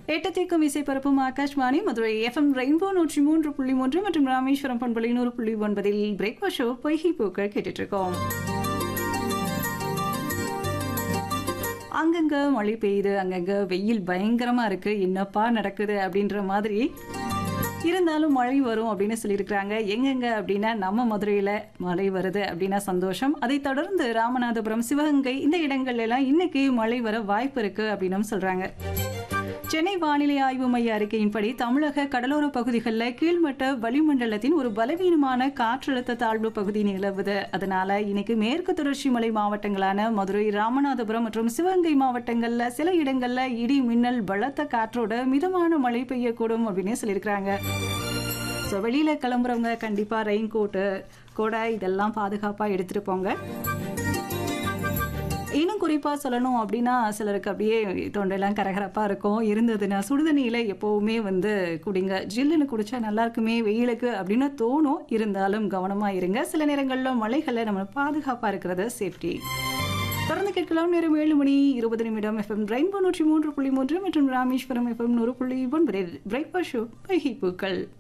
எட்டு தீக்கும் இசைப்பரப்பும் ஆகாஷ்வாணி மதுரை எஃப்எம் ரெயின்போ நூற்றி மூன்று புள்ளி மூன்று மற்றும் ராமேஸ்வரம் பண்பலை நூறு புள்ளி ஒன்பதில் பிரேக்ஃபாஸ்ட் ஷோ பொய்கை பூக்கள் கேட்டுட்டு இருக்கோம் அங்கங்க மழை பெய்யுது அங்கங்க வெயில் பயங்கரமா இருக்கு என்னப்பா நடக்குது அப்படின்ற மாதிரி இருந்தாலும் மழை வரும் அப்படின்னு சொல்லியிருக்கிறாங்க எங்கெங்க அப்படின்னா நம்ம மதுரையில் மழை வருது அப்படின்னா சந்தோஷம் அதை தொடர்ந்து ராமநாதபுரம் சிவகங்கை இந்த இடங்கள்ல எல்லாம் இன்னைக்கு மழை வர வாய்ப்பு இருக்கு அப்படின்னு சொல்றாங்க சென்னை வானிலை ஆய்வு மைய அறிக்கையின்படி தமிழக கடலோர பகுதிகளில் கீழ்மட்ட வளிமண்டலத்தின் ஒரு பலவீனமான காற்றழுத்த தாழ்வு பகுதி நிலவுது அதனால இன்னைக்கு மேற்கு தொடர்ச்சி மலை மாவட்டங்களான மதுரை ராமநாதபுரம் மற்றும் சிவகங்கை மாவட்டங்கள்ல சில இடங்கள்ல இடி மின்னல் பலத்த காற்றோட மிதமான மழை பெய்யக்கூடும் அப்படின்னு சொல்லியிருக்கிறாங்க ஸோ வெளியில கிளம்புறவங்க கண்டிப்பா ரெயின் கோட்டு கொடை இதெல்லாம் பாதுகாப்பா எடுத்துட்டு போங்க இன்னும் குறிப்பாக சொல்லணும் அப்படின்னா சிலருக்கு அப்படியே தொண்டையெல்லாம் கரகரப்பாக இருக்கும் இருந்ததுன்னா சுடுதண்ணியில் எப்போவுமே வந்து குடிங்க ஜில்லுன்னு குடிச்சா நல்லா இருக்குமே வெயிலுக்கு அப்படின்னு தோணும் இருந்தாலும் கவனமாக இருங்க சில நேரங்களில் மழைகளை நம்ம பாதுகாப்பாக இருக்கிறது சேஃப்டி தொடர்ந்து கேட்கலாம் நேரம் ஏழு மணி இருபது நிமிடம் எஃப்எம் ரெயின்போ நூற்றி மூன்று புள்ளி மூன்று மற்றும் ராமேஸ்வரம் எஃப்எம் நூறு புள்ளி ஒன்பது பிரேக்ஃபாஸ்ட் ஷோ பைகி பூக்கள்